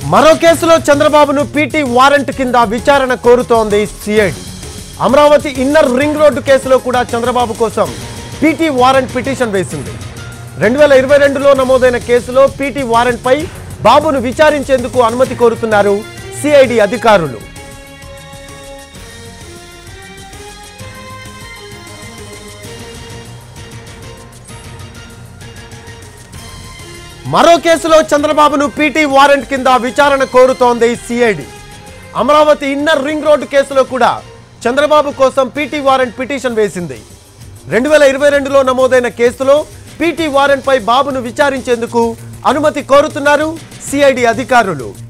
మరో కేసులో చంద్రబాబును పీటీ వారెంట్ కింద విచారణ కోరుతోంది CID Amaravati inner ring road కేసులో కూడా చంద్రబాబు కోసం పీటీ వారెంట్ పిటిషన్ వేసింది రెండు వేల ఇరవై రెండులో నమోదైన కేసులో పీటీ వారెంట్పై బాబును విచారించేందుకు అనుమతి కోరుతున్నారు సిఐడి అధికారులు మరో కేసులో చంద్రబాబును పీటీ వారెంట్ కింద విచారణ కోరుతోంది CID Amaravati inner ring road కేసులో కూడా చంద్రబాబు కోసం పీటీ వారెంట్ పిటిషన్ వేసింది రెండు వేల ఇరవై రెండులో నమోదైన కేసులో పీటీ వారెంట్ పై బాబును విచారించేందుకు అనుమతి కోరుతున్నారు సిఐడి అధికారులు